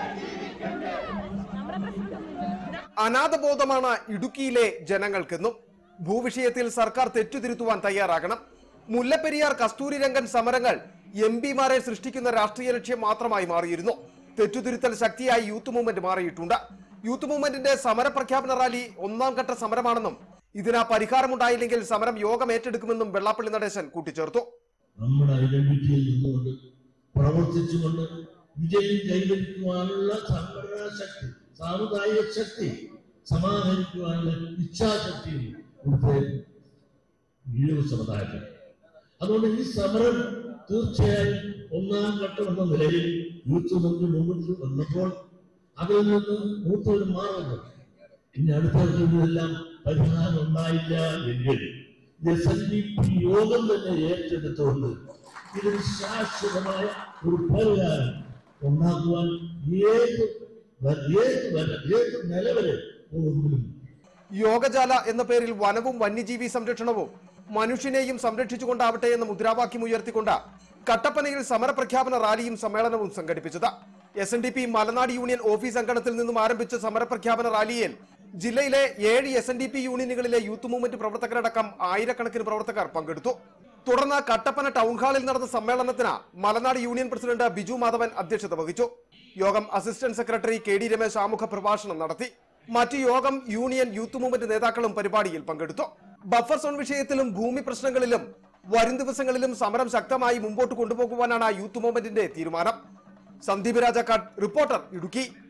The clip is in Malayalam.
അനാഥബോധമാണ് ഇടുക്കിയിലെ ജനങ്ങൾക്കെന്നും ഭൂവിഷയത്തിൽ സർക്കാർ തെറ്റുതിരുത്തുവാൻ തയ്യാറാകണം മുല്ലപ്പെരിയാർ കസ്തൂരിരംഗൻ സമരങ്ങൾ എം പിമാരെ സൃഷ്ടിക്കുന്ന രാഷ്ട്രീയ ലക്ഷ്യം മാത്രമായി മാറിയിരുന്നു തെറ്റുതിരുത്തൽ ശക്തിയായി യൂത്ത് മൂവ്മെന്റ് മാറിയിട്ടുണ്ട് യൂത്ത് മൂവ്മെന്റിന്റെ സമര പ്രഖ്യാപന റാലി ഒന്നാം ഘട്ട സമരമാണെന്നും ഇതിന് പരിഹാരമുണ്ടായില്ലെങ്കിൽ സമരം യോഗം ഏറ്റെടുക്കുമെന്നും വെള്ളാപ്പള്ളി നടേശൻ കൂട്ടിച്ചേർത്തു നമ്മുടെ ഐഡന്റിറ്റിയിൽ നിന്നുകൊണ്ട് പ്രവർത്തിച്ചുകൊണ്ട് വിജയം കൈവരിക്കുവാനുള്ള സംഘടനാ ശക്തി സാമുദായിക ശക്തി സമാഹരിക്കുവാനുള്ള ഇച്ഛാശക്തി ഉൾപ്പെടെ ഈഴവ സമുദായത്തിൽ അതുകൊണ്ട് ഈ സമരം തീർച്ചയായും ഒന്നാം ഘട്ടം എന്ന നിലയിൽ യൂത്ത് മുമ്പ് മുമ്പിൽ വന്നപ്പോൾ അതിൽ നിന്ന് മൂത്തൊരു മാറുന്നു ഇനി അടുത്തതെല്ലാം പരിഹാരം ഉണ്ടായില്ല എങ്കിൽ എസ് എൻ ഡി പി യോഗം തന്നെ ഏറ്റെടുത്തുകൊണ്ട് ഇതിന് ശാശ്വതമായ ഒരു പരിഹാരം ഉണ്ടാക്കുവാൻ ഏത് വ- ഏത് വര- ഏത് നിലവരെ പോകുമ്പോഴും യോഗജാല എന്ന പേരിൽ വനവും വന്യജീവി സംരക്ഷണവും മനുഷ്യനെയും സംരക്ഷിച്ചുകൊണ്ടാവട്ടെ എന്ന മുദ്രാവാക്യം ഉയർത്തിക്കൊണ്ട് കട്ടപ്പനയിൽ സമരപ്രഖ്യാപന റാലിയും സമ്മേളനവും സംഘടിപ്പിച്ചത് S N D P Malanad union office അങ്കണത്തിൽ നിന്നും ആരംഭിച്ച സമരപ്രഖ്യാപന റാലിയിൽ ജില്ലയിലെ ഏഴ് എസ് എൻ ഡി പി യൂണിയനുകളിലെ യൂത്ത് മൂവ്മെന്റ് പ്രവർത്തകരടക്കം ആയിരക്കണക്കിന് പ്രവർത്തകർ പങ്കെടുത്തു തുടർന്ന് കട്ടപ്പന ടൗൺ ഹാളിൽ നടന്ന സമ്മേളനത്തിന് മലനാട് യൂണിയൻ പ്രസിഡന്റ് ബിജു മാധവൻ അധ്യക്ഷത വഹിച്ചു യോഗം assistant secretary K D Ramesh ആമുഖ പ്രഭാഷണം നടത്തി മറ്റ് യോഗം യൂണിയൻ യൂത്ത് മൂവ്മെന്റ് നേതാക്കളും പരിപാടിയിൽ പങ്കെടുത്തു ബഫർ സോൺ വിഷയത്തിലും ഭൂമി പ്രശ്നങ്ങളിലും വരും ദിവസങ്ങളിലും സമരം ശക്തമായി മുമ്പോട്ട് കൊണ്ടുപോകുവാനാണ് യൂത്ത് മൂവ്മെന്റിന്റെ തീരുമാനം സന്ദീപ് രാജാക്കാട് റിപ്പോർട്ടർ ഇടുക്കി